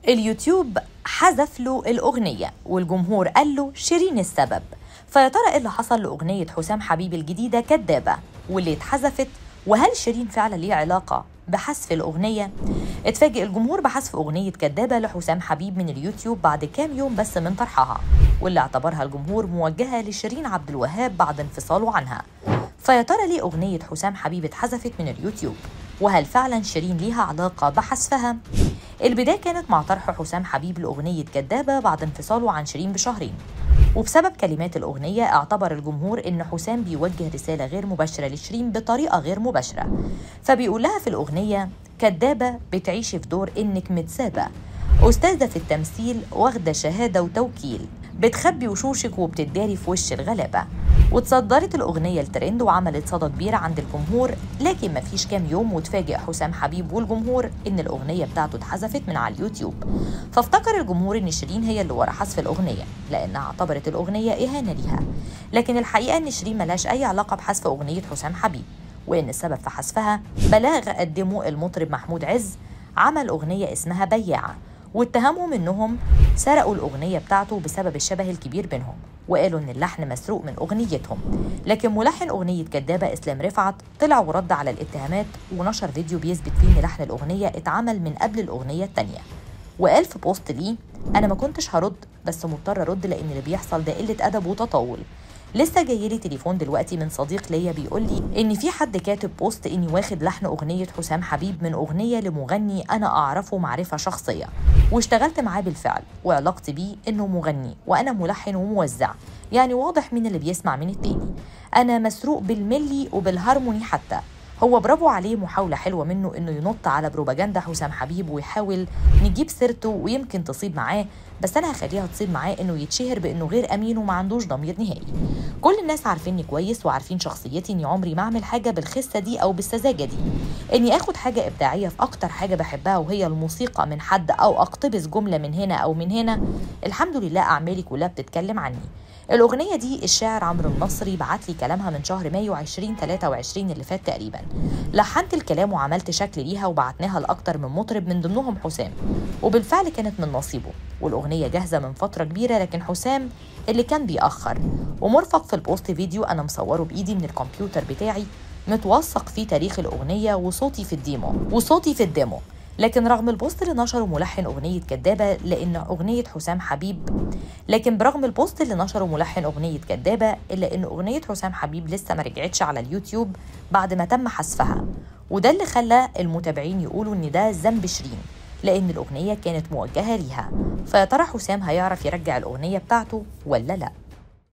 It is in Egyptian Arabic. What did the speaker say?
اليوتيوب حذف له الأغنية والجمهور قال له شيرين السبب فيا ترى ايه اللي حصل لأغنية حسام حبيب الجديدة كدابة واللي اتحذفت وهل شيرين فعلا ليه علاقة بحذف الأغنية؟ اتفاجئ الجمهور بحذف أغنية كدابة لحسام حبيب من اليوتيوب بعد كام يوم بس من طرحها واللي اعتبرها الجمهور موجهة لشيرين عبد الوهاب بعد انفصاله عنها فيا ترى ليه أغنية حسام حبيب اتحذفت من اليوتيوب؟ وهل فعلا شيرين ليها علاقة بحذفها؟ البداية كانت مع طرح حسام حبيب لأغنية كدابة بعد انفصاله عن شيرين بشهرين وبسبب كلمات الأغنية اعتبر الجمهور إن حسام بيوجه رسالة غير مباشرة لشيرين بطريقة غير مباشرة فبيقول لها في الأغنية كدابة بتعيشي في دور إنك متسابة أستاذة في التمثيل واخدة شهادة وتوكيل بتخبي وشوشك وبتداري في وش الغلابة وتصدرت الأغنية الترند وعملت صدى كبير عند الجمهور لكن مفيش كام يوم وتفاجئ حسام حبيب والجمهور إن الأغنية بتاعته اتحذفت من على اليوتيوب فافتكر الجمهور إن شيرين هي اللي ورا حذف الأغنية لأنها اعتبرت الأغنية إهانة ليها لكن الحقيقة إن شيرين ملهاش أي علاقة بحذف أغنية حسام حبيب وإن السبب في حذفها بلاغ قدمه المطرب محمود عز عمل أغنية اسمها بياعة واتهمهم انهم سرقوا الاغنيه بتاعته بسبب الشبه الكبير بينهم وقالوا ان اللحن مسروق من اغنيتهم لكن ملحن اغنيه كدابه اسلام رفعت طلع ورد على الاتهامات ونشر فيديو بيثبت فيه ان لحن الاغنيه اتعمل من قبل الاغنيه التانيه وقال في بوست ليه انا ما كنتش هرد بس مضطر ارد لان اللي بيحصل ده قله ادب وتطاول لسه جاي لي تليفون دلوقتي من صديق ليا بيقول لي ان في حد كاتب بوست اني واخد لحن اغنيه حسام حبيب من اغنيه لمغني انا اعرفه معرفه شخصيه واشتغلت معاه بالفعل وعلاقتي بيه انه مغني وانا ملحن وموزع يعني واضح مين اللي بيسمع من التاني انا مسروق بالملي وبالهارموني حتى هو برافو عليه محاولة حلوة منه إنه ينط على بروباجندا حسام حبيب ويحاول نجيب سيرته ويمكن تصيب معاه بس أنا هخليها تصيب معاه إنه يتشهر بإنه غير أمين وما عندوش ضمير نهائي كل الناس عارفيني كويس وعارفين شخصيتي إني عمري ما أعمل حاجة بالخسة دي أو بالسذاجة دي إني آخد حاجة إبداعية في أكتر حاجة بحبها وهي الموسيقى من حد أو أقتبس جملة من هنا أو من هنا الحمد لله أعمالي كلها بتتكلم عني الأغنية دي الشاعر عمرو النصري بعت لي كلامها من شهر مايو 2023 اللي فات تقريبا لحنت الكلام وعملت شكل ليها وبعتناها لأكتر من مطرب من ضمنهم حسام وبالفعل كانت من نصيبه والأغنية جاهزة من فترة كبيرة لكن حسام اللي كان بيأخر ومرفق في البوست فيديو أنا مصوره بإيدي من الكمبيوتر بتاعي متوثق فيه تاريخ الأغنية وصوتي في الديمو وصوتي في الديمو لكن رغم البوست اللي نشره ملحن أغنية كدابة لأن أغنية حسام حبيب لكن برغم البوست اللي نشره ملحن أغنية كدابة إلا أن أغنية حسام حبيب لسه ما رجعتش على اليوتيوب بعد ما تم حذفها وده اللي خلى المتابعين يقولوا إن ده ذنب شيرين لأن الأغنية كانت موجهة ليها فيا ترى حسام هيعرف يرجع الأغنية بتاعته ولا لأ